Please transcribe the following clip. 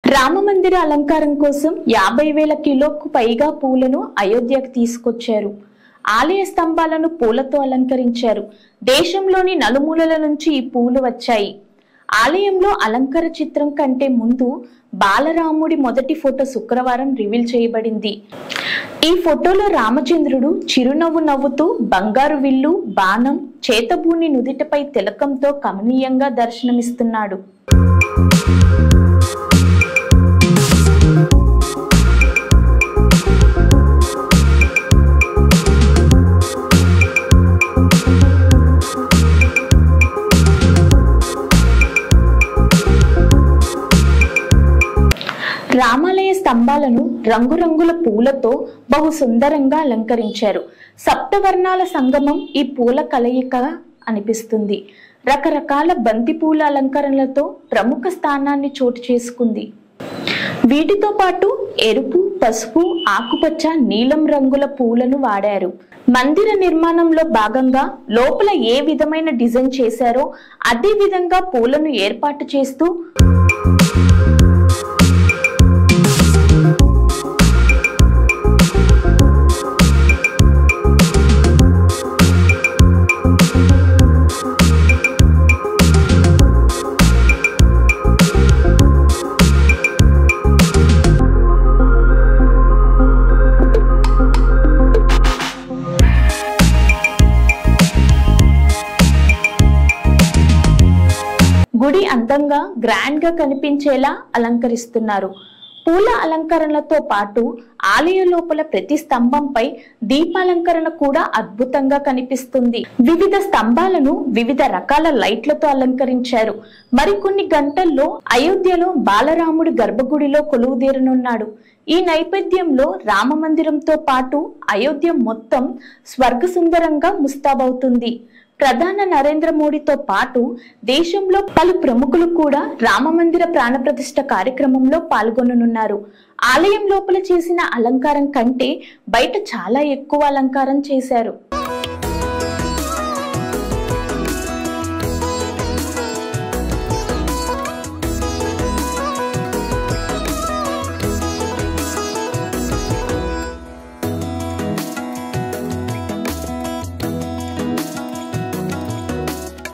రామమందిర అలంకారం కోసం యాభై వేల కిలోకు పైగా పూలను అయోధ్యకు తీసుకొచ్చారు ఆలయ స్తంభాలను పూలతో అలంకరించారు దేశంలోని నలుమూలల నుంచి ఈ పూలు వచ్చాయి ఆలయంలో అలంకార చిత్రం కంటే ముందు బాలరాముడి మొదటి ఫోటో శుక్రవారం రివీల్ చేయబడింది ఈ ఫోటోలో రామచంద్రుడు చిరునవ్వు నవ్వుతూ బంగారు విల్లు బాణం చేతబూని నుదిటపై తిలకంతో కమనీయంగా దర్శనమిస్తున్నాడు రామాలయ స్తంభాలను రంగురంగుల పూలతో బహు సుందరంగా అలంకరించారు సప్తవర్ణాల సంగమం ఈ పూల కలయిక అనిపిస్తుంది రకరకాల బంతి పూల అలంకరణలతో ప్రముఖ స్థానాన్ని చోటు చేసుకుంది వీటితో పాటు ఎరుపు పసుపు ఆకుపచ్చ నీలం రంగుల పూలను వాడారు మందిర నిర్మాణంలో భాగంగా లోపల ఏ విధమైన డిజైన్ చేశారో అదే విధంగా పూలను ఏర్పాటు చేస్తూ గుడి అందంగా గ్రాండ్ గా కనిపించేలా అలంకరిస్తున్నారు పూల అలంకరణలతో పాటు ఆలయ లోపల ప్రతి స్తంభంపై దీపాలంకరణ కూడా అద్భుతంగా కనిపిస్తుంది వివిధ స్తంభాలను వివిధ రకాల లైట్లతో అలంకరించారు మరికొన్ని గంటల్లో అయోధ్యలో బాలరాముడి గర్భగుడిలో కొలువుదీరనున్నాడు ఈ నేపథ్యంలో రామ మందిరంతో పాటు అయోధ్య మొత్తం స్వర్గ సుందరంగా ముస్తాబవుతుంది ప్రధాన నరేంద్ర మోడీతో పాటు దేశంలో పలు ప్రముఖులు కూడా రామమందిర ప్రాణప్రతిష్ఠ కార్యక్రమంలో పాల్గొననున్నారు ఆలయం లోపల చేసిన అలంకారం కంటే బయట చాలా ఎక్కువ అలంకారం చేశారు